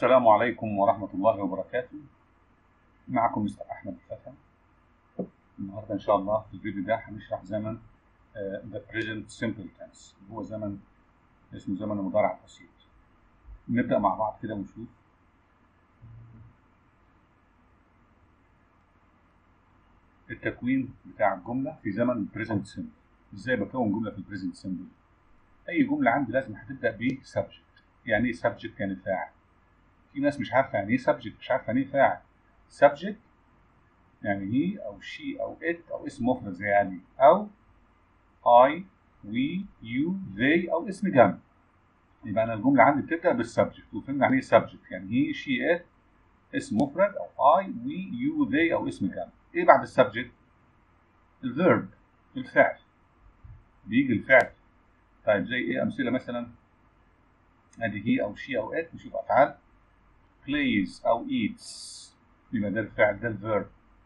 السلام عليكم ورحمة الله وبركاته معكم مستر أحمد الفتى النهاردة إن شاء الله في الفيديو ده هنشرح زمن آه، the present simple tense اللي هو زمن اسمه زمن المضارع البسيط نبدأ مع بعض كده ونشوف التكوين بتاع الجملة في زمن present simple ازاي بكون جملة في البريزنت سمبل أي جملة عندي لازم هتبدأ ب subject يعني ايه subject يعني فاعل في ناس مش عارفه يعني ايه سبجكت مش عارفه يعني ايه فاعل سبجكت يعني هي او شي او ات او اسم مفرد زي علي او اي وي يو ذي او اسم جمع يبقى انا الجمله عندي بتبدا بالسبجكت وفهمنا يعني ايه سبجكت يعني هي شي ات اسم مفرد او اي وي يو ذي او اسم جمع ايه بعد السبجكت الفيرب الفعل بيجي الفعل طيب زي ايه امثله مثلا ادي هي او شي او ات نشوف افعال plays أو eats يبقى ده الفعل ده الفيرب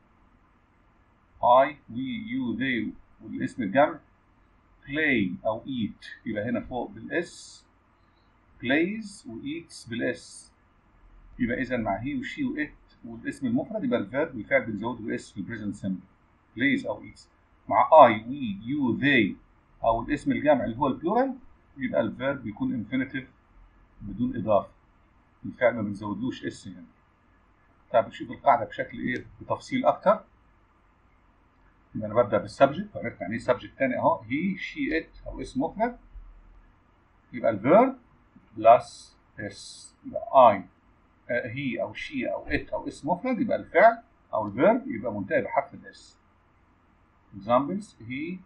I, we, you, they والاسم الجمع play أو eat يبقى هنا فوق بالاس plays و eats بالاس يبقى إذا مع he وشي وإت والاسم المفرد يبقى الفيرب والفعل بنزود له اس في البريزنت سمبل plays أو eats مع I, we, you, they أو الاسم الجمع اللي هو البلورال يبقى الفيرب بيكون infinitive بدون إضافة الفعل ما بنزودلوش اس هنا طيب نشوف القاعده بشكل ايه بتفصيل اكتر يبقى انا ببدا بالسبجكت وعرفت يعني ايه سبجكت تاني اهو هي شي ات او اسم مفرد يبقى الفيرب بلس اس يبقى اي هي او شي او ات او اسم مفرد يبقى الفعل او الفيرب يبقى منتهي بحرف الاس examples he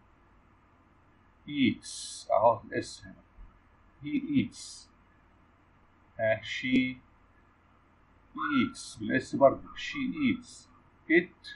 eats اهو الاس هنا he eats Uh, she eats بالاس برضه she eats it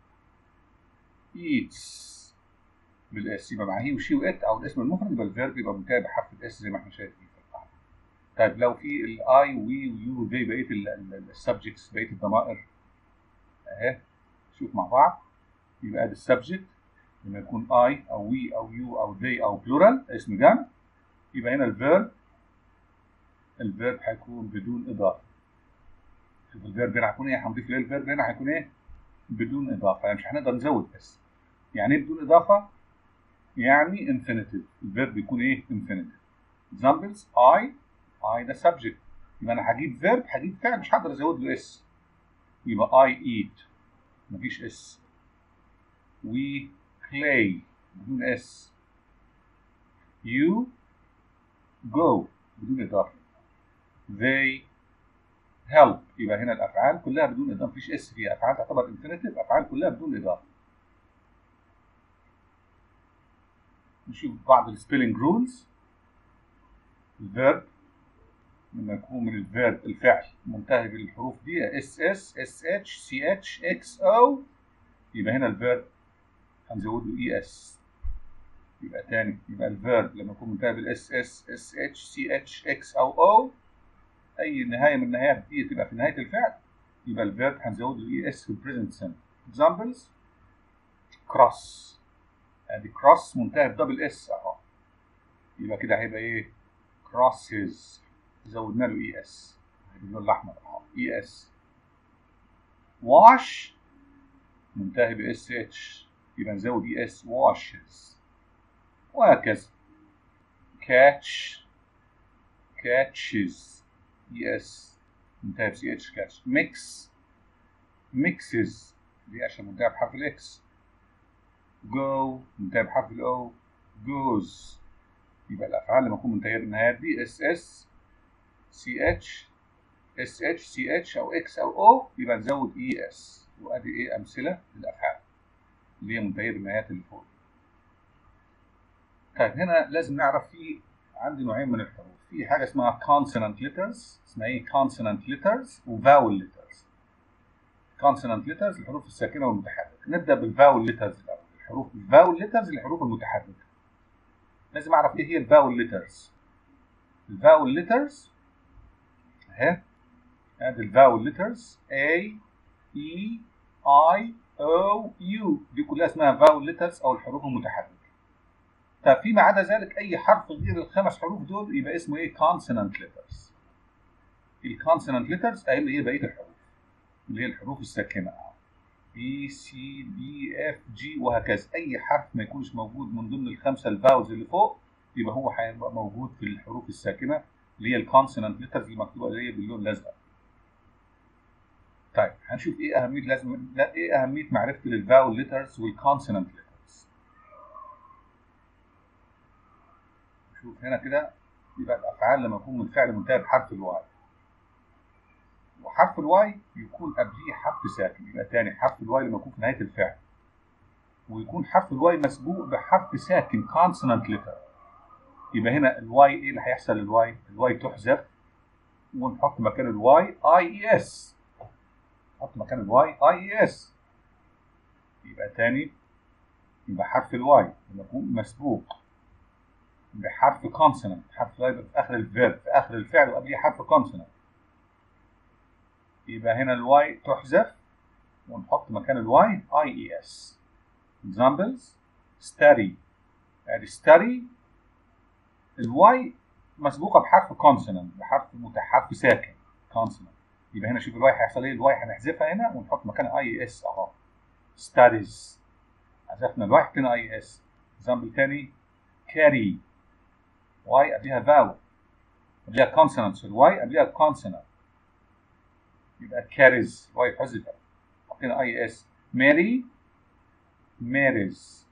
eats بالاس يبقى مع هي وشي وات او الاسم المفرد يبقى الفيرب يبقى منتهي بحرف الاس زي ما احنا شايفين في القاعده. طيب لو في الاي وي ويو دي بقيه السبجكتس بقيه الضمائر اهي شوف مع بعض يبقى ادي السبجكت لما يكون اي او وي او يو او they او بلورال اسم جمع يبقى هنا الفيرب الفيرب هيكون بدون اضافه شوف الفيرب هنا هيكون ايه هنضيف ليه الفيرب هنا هيكون ايه بدون اضافه يعني مش هنقدر نزود بس يعني ايه بدون اضافه يعني infinitive الفيرب يكون ايه infinitive examples I I ده subject يبقى انا هجيب فيرب هجيب فعل مش هقدر ازود له اس يبقى I eat مفيش اس we play بدون اس you go بدون اضافه they help يبقى هنا الافعال كلها بدون اضافه مفيش اس فيها افعال تعتبر انفينيتيف افعال كلها بدون اضافه نشوف بعض السبيلنج رولز الفيرب لما يكون من الفيرب الفعل منتهي بالحروف دي اس اس اس اتش سي اتش اكس او يبقى هنا الفيرب هنزود له اي اس يبقى تاني يبقى الفيرب لما يكون منتهي بالاس اس اس اتش سي اتش اكس او او اي نهايه من النهايات دي تبقى في نهايه الفعل يبقى الفيرب هنزود له اي اس في البريزنت سمبل examples cross ادي cross منتهي بدبل اس اهو يبقى كده هيبقى ايه crosses زودنا له اي اس باللون الاحمر اهو اي اس wash منتهي باس اتش يبقى نزود اي اس washes وهكذا catch catches yes منتهى ب سي اتش كاتش ميكس ميكسز دي عشان منتهى بحرف الاكس جو منتهى بحرف الاو جوز يبقى الافعال لما تكون منتهيه بالنهايات دي اس اس سي اتش اس اتش سي اتش او اكس او او يبقى نزود اي اس وادي ايه امثله للافعال اللي هي منتهيه بالنهايات اللي فوق طيب هنا لازم نعرف في عندي نوعين من الحروف في حاجه اسمها consonant letters اسمها ايه consonant letters و vowel letters consonant letters الحروف الساكنه والمتحركه نبدا بالفاول letters الاول الحروف الفاول letters الحروف المتحركه لازم اعرف ايه هي الفاول letters الفاول letters اهي ادي الفاول letters A E I O U دي كلها اسمها فاول letters او الحروف المتحركه طب فيما عدا ذلك اي حرف غير الخمس حروف دول يبقى اسمه ايه consonant letters الكونسونانت ليترز اهي اللي هي بقيه الحروف اللي هي الحروف الساكنه بي سي دي اف جي وهكذا اي حرف ما يكونش موجود من ضمن الخمسه الفاولز اللي فوق يبقى هو هيبقى موجود في الحروف الساكنه اللي هي الكونسونانت ليترز المكتوبه اللي هي باللون الازرق طيب هنشوف ايه اهميه لازم لا ايه اهميه معرفتي للفاول ليترز والكونسونانت ليترز شوف هنا كده يبقى الافعال لما يكون من فعل منتهى بحرف الواي وحرف الواي يكون قبليه حرف ساكن يبقى تاني حرف الواي لما يكون في نهايه الفعل ويكون حرف الواي مسبوق بحرف ساكن كونسونانت ليتر يبقى هنا الواي ايه اللي هيحصل للواي؟ الواي تحذف ونحط مكان الواي اي اي اس نحط مكان الواي اي اي اس يبقى تاني يبقى حرف الواي لما يكون مسبوق بحرف كونسونانت حرف الواي في اخر الفيرب في اخر الفعل وقبليه حرف كونسونانت يبقى هنا الواي تحذف ونحط مكان الواي اي اي اس examples study ادي study الواي مسبوقه بحرف كونسونانت بحرف حرف ساكن كونسونانت يبقى هنا شوف الواي هيحصل ايه الواي هنحذفها هنا ونحط مكان اي اس اهو studies حذفنا الواي حطينا اي اس example تاني carry واي قبلها فاول قبلها كونسونانت الواي قبلها كونسونانت يبقى كاريز واي حذفت حطينا اي اس ماري ماريز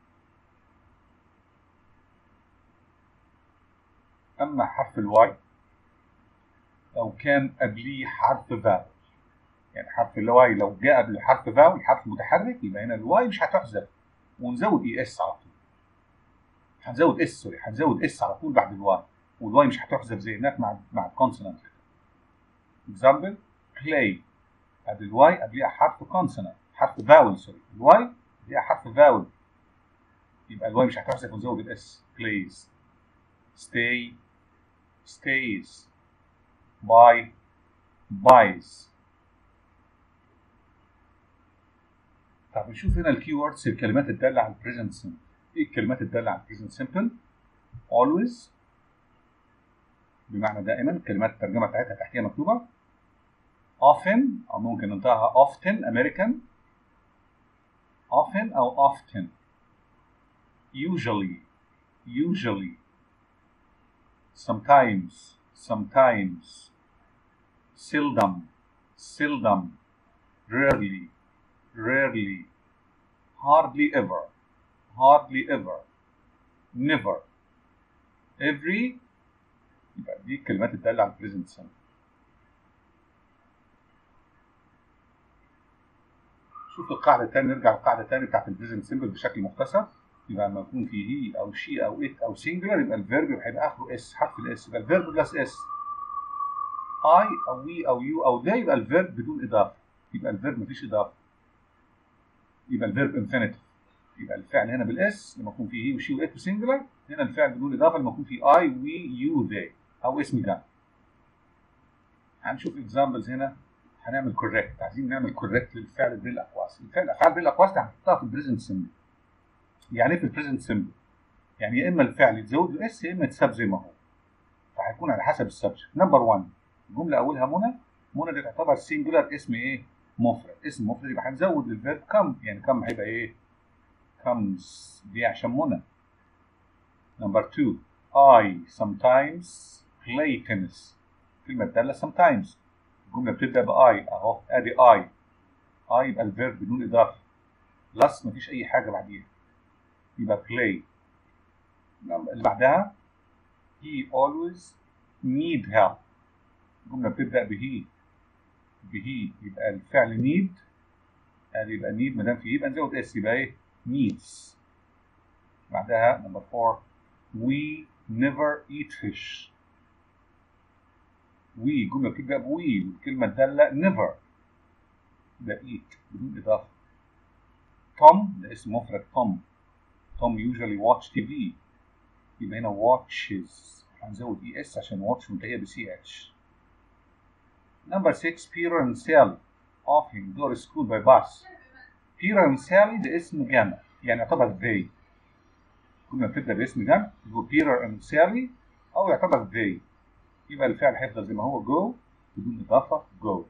اما حرف الواي لو كان قبليه حرف فاول يعني حرف الواي لو جاء قبل حرف فاول حرف متحرك يبقى هنا الواي مش هتحذف ونزود اي اس على طول هنزود اس سوري هنزود اس على طول بعد الواي والواي مش هتحذف زي هناك مع مع الكونسونانت اكزامبل play ادي الواي قبلها حرف كونسونانت حرف فاول سوري الواي قبلها حرف فاول يبقى الواي مش هتحذف ونزود الاس plays stay stays buy buys طب نشوف هنا الكي ووردز الكلمات الداله على البريزنت سمبل ايه الكلمات الداله على البريزنت سمبل always بمعنى دائما الكلمات الترجمه بتاعتها تحتيها مكتوبه often او ممكن ننطقها often American often او often usually usually sometimes sometimes seldom seldom rarely rarely hardly ever hardly ever never every يبقى دي الكلمات الدالة على البريزنت سمبل شوف القاعدة تاني نرجع للقاعدة تاني بتاعت البريزنت سمبل بشكل مختصر يبقى لما يكون في هي أو شي أو إت أو سنجلر يبقى الفيرب هيبقى آخره اس حرف الاس يبقى الفيرب بلس اس اي أو وي أو يو أو ده يبقى الفيرب بدون إضافة يبقى الفيرب مفيش إضافة يبقى الفيرب انفينيتيف يبقى الفعل هنا بالاس لما يكون فيه هي وشي وات وسنجلر هنا الفعل بدون اضافه لما يكون فيه اي وي يو ذي او اسم جمع هنشوف اكزامبلز هنا هنعمل كوريكت عايزين نعمل كوريكت للفعل بالاقواس الفعل الافعال بالاقواس دي هنحطها في البريزنت سمبل يعني ايه في البريزنت سمبل يعني يا اما الفعل يتزود له اس يا اما يتساب زي ما هو فهيكون على حسب السبجكت نمبر 1 الجمله اولها منى منى دي تعتبر سنجولار اسم ايه مفرد اسم مفرد يبقى هنزود للفيرب كم يعني كم هيبقى ايه comes دي عشان منى نمبر 2 I sometimes play tennis كلمة دالة sometimes الجملة بتبدأ ب I أهو أدي I I يبقى الفيرب بدون إضافة بلس مفيش أي حاجة بعديها يبقى play اللي بعدها he always need help الجملة بتبدأ به به يبقى الفعل need ادي يبقى need ما دام فيه يبقى نزود اس يبقى ايه needs بعدها نمبر 4 we never eat fish we جملة بتبدأ بوي والكلمة الدالة never ده eat بدون إضافة توم ده اسم مفرد توم توم usually watch TV يبقى هنا watches هنزود اي اس عشان watch منتهية ب سي اتش نمبر 6 Peter and Sally often go to school by bus Peter and Sally ده اسم جمع يعني يعتبر they كنا بتبدا باسم جمع يبقى Peter and Sally او يعتبر they يبقى الفعل هيفضل زي ما هو go بدون إضافة go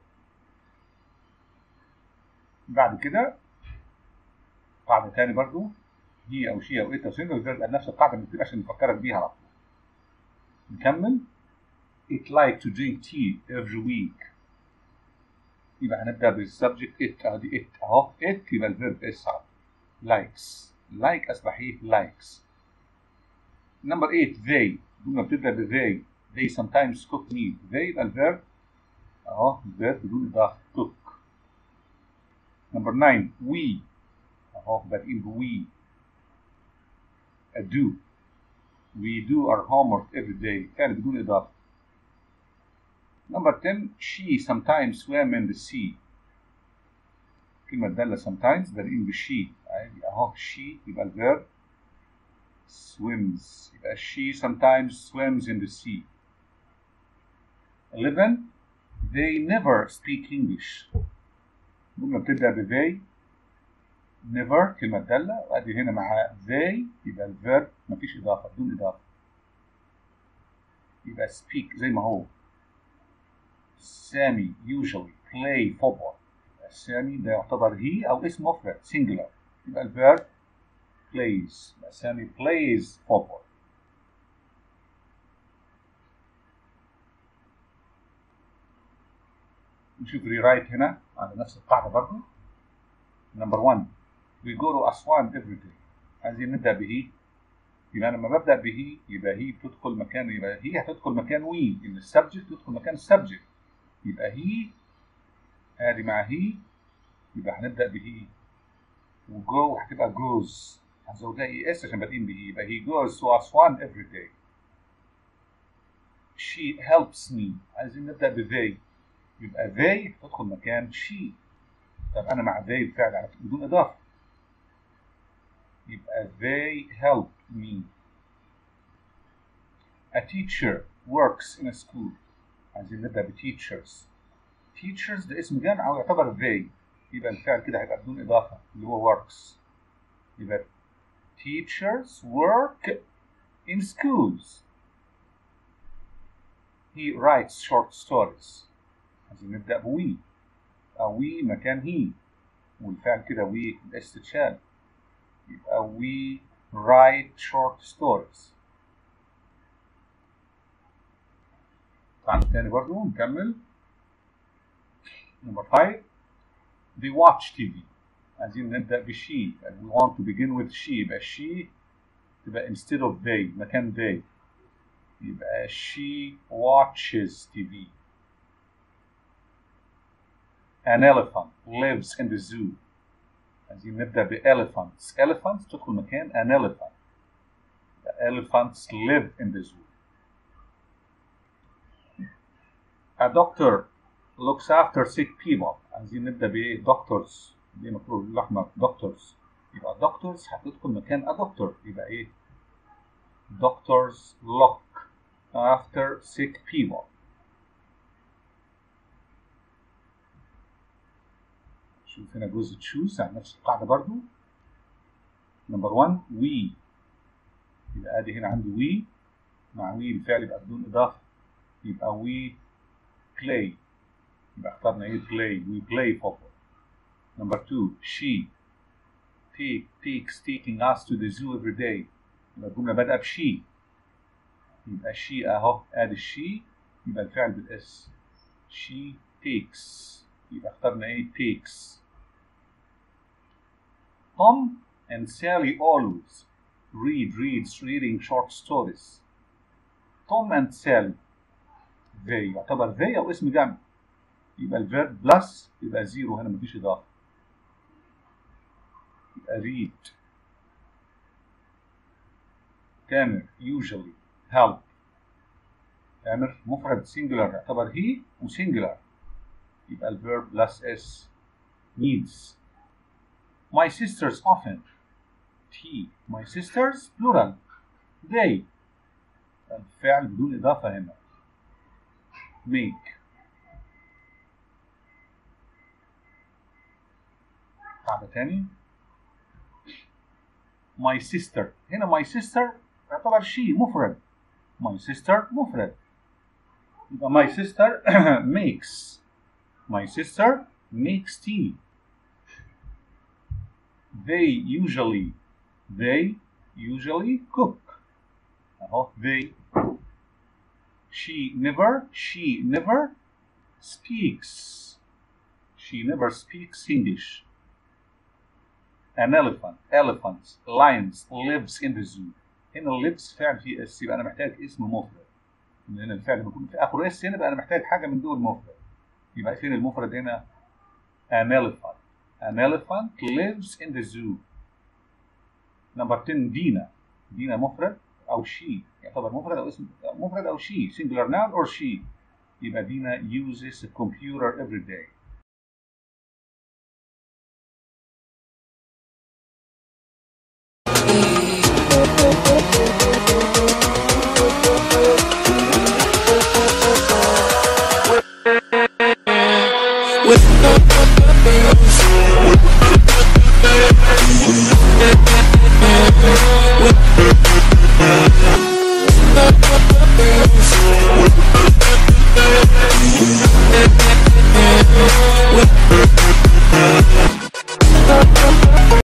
بعد كده قاعدة تاني برضو هي أو شي أو إت أو سنجل فيرب نفس القاعدة اللي عشان نفكرك بيها على طول نكمل it like to drink tea every week يبقى هنبدأ بالسبجكت it أهو دي it أهو it يبقى الفيرب اس likes like أصبح إيه likes number 8 they قلنا بتبدأ ب they they sometimes cook meat they يبقى الفيرب أهو الفيرب بدون إضافة cook number 9 we أهو بادئين ب we do we do our homework every day فعل بدون إضافة number 10 she sometimes swam in the sea كلمة دالة sometimes بادئين بالشي عادي أهو she يبقى الفيرب swims يبقى she sometimes swims in the sea 11 they never speak English جملة بتبدأ ب they never كلمة دالة وأدي هنا مع they يبقى الفيرب مفيش إضافة بدون إضافة يبقى speak زي ما هو سامي usually play football سامي ده يعتبر هي أو اسم مفرد singular يبقى الفيرب plays يبقى سامي plays football نشوف ريرايت هنا على نفس القاعدة برضه نمبر 1 we go to أسوان every day عايزين نبدأ به يبقى لما ببدأ به يبقى هي بتدخل مكان يبقى هي هتدخل مكان وي إن السبجكت تدخل مكان السبجكت يبقى هي ادي مع هي يبقى هنبدأ به وجو هتبقى جوز هنزود لها اي اس عشان بادئين به يبقى he goes to أسوان every day she helps me عايزين نبدأ ب they يبقى they تدخل مكان she طب أنا مع they بالفعل على بدون إضافة يبقى they help me a teacher works in a school عايزين نبدأ ب teachers teachers ده اسم جامع أو يعتبر they يبقى الفعل كده هيبقى بدون إضافة اللي هو works يبقى teachers work in schools he writes short stories عايزين نبدأ ب we أو we مكان he والفعل كده we الاس تتشال يبقى we write short stories طبعا تاني برضو نكمل number five they watch TV عايزين نبدأ بشي we want to begin with she يبقى she تبقى instead of they مكان they يبقى she watches TV an elephant lives in the zoo عايزين نبدأ ب elephants elephants تدخل مكان an elephant the elephants live in the zoo a doctor looks after sick people عايزين نبدأ بإيه doctors دي مكتوب بالأحمر doctors يبقى doctors هتدخل مكان a doctor يبقى إيه doctors look after sick people شوف هنا جزء تشوز على نفس القاعدة برضو نمبر 1 we يبقى ادي هنا عندي we مع we الفعل يبقى بدون اضافة يبقى we play يبقى اخترنا ايه play we play football نمبر 2 she take takes taking us to the zoo every day يبقى الجملة بادئة بشي يبقى she اهو ادي she يبقى الفعل بالاس she takes يبقى اخترنا ايه takes Tom and Sally always read reads reading short stories Tom and Sally they يعتبر they او اسم جمع يبقى الفيرب بلس يبقى زيرو هنا مفيش اضافه يبقى read تامر usually help تامر مفرد singular يعتبر he وسنجلر يبقى الفيرب بلس s needs my sisters often T my sisters plural they الفعل بدون إضافة هنا make قاعدة تاني my sister هنا my sister يعتبر she مفرد my sister مفرد يبقى my sister makes my sister makes tea they usually they usually cook اهو they she never she never speaks she never speaks English an elephant elephants lions lives in the zoo هنا lives فعل في اس يبقى انا محتاج اسم مفرد لان الفعل بيكون في اخره اس هنا يبقى انا محتاج حاجه من دول مفرد يبقى فين المفرد هنا an elephant an elephant lives in the zoo نمبر 10 دينا دينا مفرد او شي يعتبر مفرد او اسم مفرد او شي singular noun or she يبقى دينا uses a computer every day